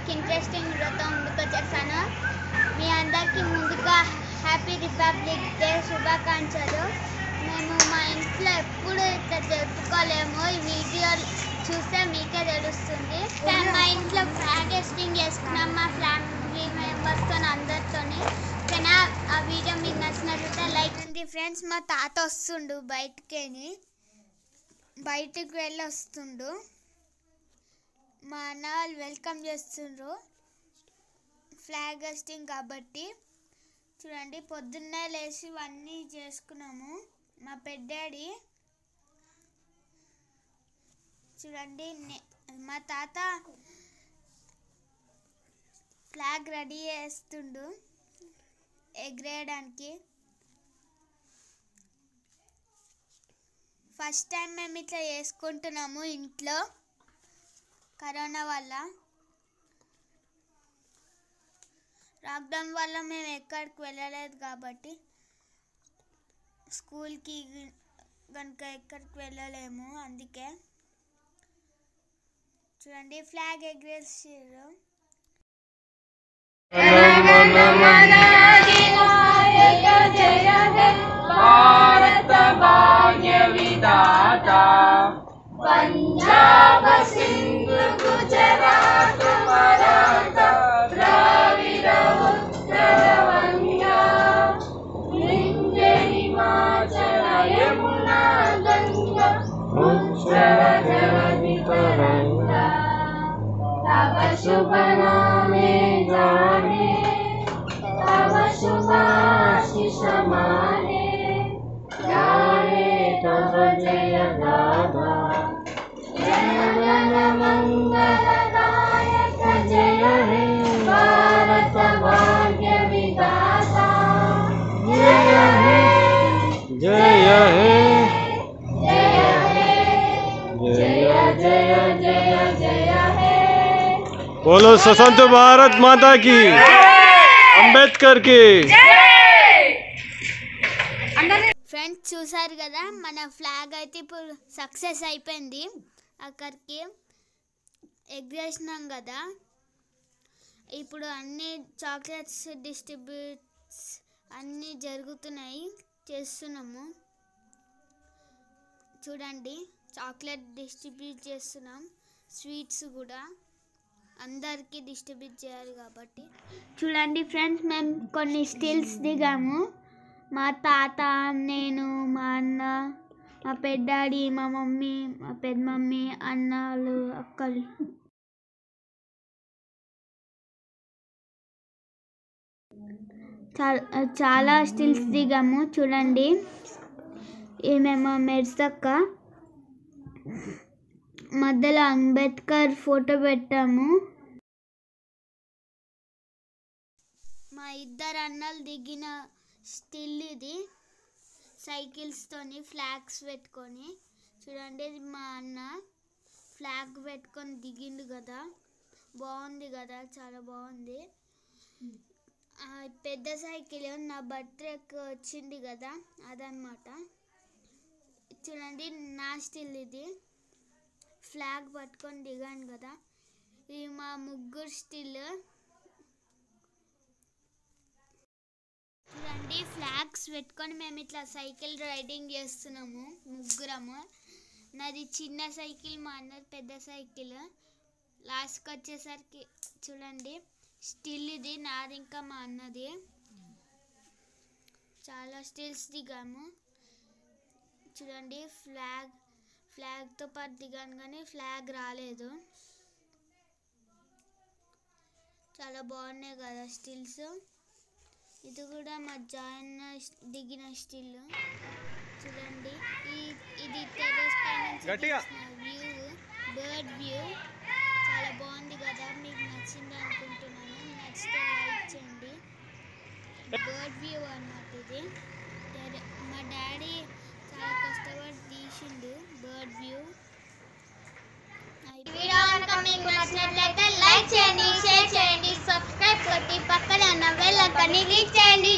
Interesting వీడియోతో ముందుకు వచ్చేసాను మీ అందరికీ ముందుగా హ్యాపీ రిపబ్లిక్ డే శుభాకాంక్షలు మేము మా ఇంట్లో ఎప్పుడు ఇట్లా జరుపుకోలేము ఈ వీడియో చూస్తే మీకే తెలుస్తుంది కానీ మా ఇంట్లో ఫ్లాగ్ హెస్టింగ్ చేసుకున్నాం మా ఫ్యామిలీ మెంబర్స్తో అందరితోని కానీ ఆ వీడియో మీకు నచ్చినట్లయితే లైక్ అండి ఫ్రెండ్స్ మా తాత వస్తుండు బయటకేని బయటికి వెళ్ళి వస్తుండు మా అన్న వాళ్ళు వెల్కమ్ చేస్తుండ్రు ఫ్లాగ్ హస్టింగ్ కాబట్టి చూడండి పొద్దున్నే లేచి ఇవన్నీ చేసుకున్నాము మా పెద్దాడి చూడండి నే- మా తాత ఫ్లాగ్ రెడీ చేస్తుండు ఎగరేయడానికి ఫస్ట్ టైం మేము ఇట్లా చేసుకుంటున్నాము ఇంట్లో కరోనా వల్ల లాక్డౌన్ వల్ల మేము ఎక్కడికి వెళ్ళలేదు కాబట్టి స్కూల్కి కనుక ఎక్కడికి వెళ్ళలేము అందుకే చూడండి ఫ్లాగ్ ఎగరేసారు భారత భాగ్య విధాత పంజాబ సింధు గుజరాత్ మరాఠ ద్రావిడ ఉత్తర వంగ వింధ్య హిమాచల యమునా గంగ ఉచ్చల జలధి తరంగ తవ శుభ నామే గానే तव शुभाशिष माने गाये तव जय गाथा जय जन मङ्गलदायक जय हे भारत भाग्य विधाता जय हे जय हे जय हे जय जय जय जय हे बोलो स्वतंत्र भारत माता की अंबेडकर की ఫ్రెండ్స్ చూసారు కదా మన ఫ్లాగ్ అయితే ఇప్పుడు సక్సెస్ అయిపోయింది అక్కడికి ఎగ్రేసినాం కదా ఇప్పుడు అన్ని చాక్లెట్స్ డిస్ట్రిబ్యూట్స్ అన్నీ జరుగుతున్నాయి చేస్తున్నాము చూడండి చాక్లెట్ డిస్ట్రిబ్యూట్ చేస్తున్నాం స్వీట్స్ కూడా అందరికీ డిస్ట్రిబ్యూట్ చేయాలి కాబట్టి చూడండి ఫ్రెండ్స్ మేము కొన్ని స్టిల్స్ దిగాము మా తాత నేను మా అన్న మా పెద్దాడి మా మమ్మీ మా పెద్ద మమ్మీ అన్నలు అక్కలు చాలా చాలా స్టిల్స్ దిగాము చూడండి ఏమేమో మెర్సక్క మధ్యలో అంబేద్కర్ ఫోటో పెట్టాము మా ఇద్దరు అన్నలు దిగిన స్టిల్ ఇది సైకిల్స్తోని ఫ్లాగ్స్ పెట్టుకొని చూడండి ఇది మా అన్న ఫ్లాగ్ పెట్టుకొని దిగిండు కదా బాగుంది కదా చాలా బాగుంది ఆ, పెద్ద సైకిల్ నా బర్త్డేకి వచ్చింది కదా అదనమాట చూడండి నా స్టిల్ ఇది ఫ్లాగ్ పట్టుకొని దిగాను కదా ఇది మా ముగ్గురు స్టిల్ చూడండి ఫ్లాగ్స్ పెట్టుకొని మేము ఇట్లా సైకిల్ రైడింగ్ చేస్తున్నాము ముగ్గురము నాది చిన్న సైకిల్ మా అన్నది పెద్ద సైకిల్ లాస్ట్కి వచ్చేసరికి చూడండి స్టిల్ ఇది నాది ఇంకా మా అన్నది చాలా స్టిల్స్ దిగాము చూడండి ఫ్లాగ్ ఫ్లాగ్తో పాటు దిగాను కానీ ఫ్లాగ్ రాలేదు చాలా బాగున్నాయి కదా స్టిల్స్ ఇది కూడా మా జాయిన్ దిగిన స్టిల్ చూడండి ఈ ఇది టెర్రస్ పై నుంచి గట్టిగా. వ్యూ బర్డ్ వ్యూ చాలా బాగుంది కదా మీకు నచ్చింది అనుకుంటున్నాను నచ్చితే లైక్ చేయండి బర్డ్ వ్యూ అన్నమాట ఇది టెర్ర- మా డాడీ చాలా కష్టపడి తీసిండు బర్డ్ వ్యూ వీడియో కనుక మీకు నచ్చినట్లయితే లైక్ చేయండి షేర్ చేయండి సబ్స్క్రైబ్ కొట్టి పక్కన ఉన్న బెల్ ఐకాన్ని క్లిక్ చేయండి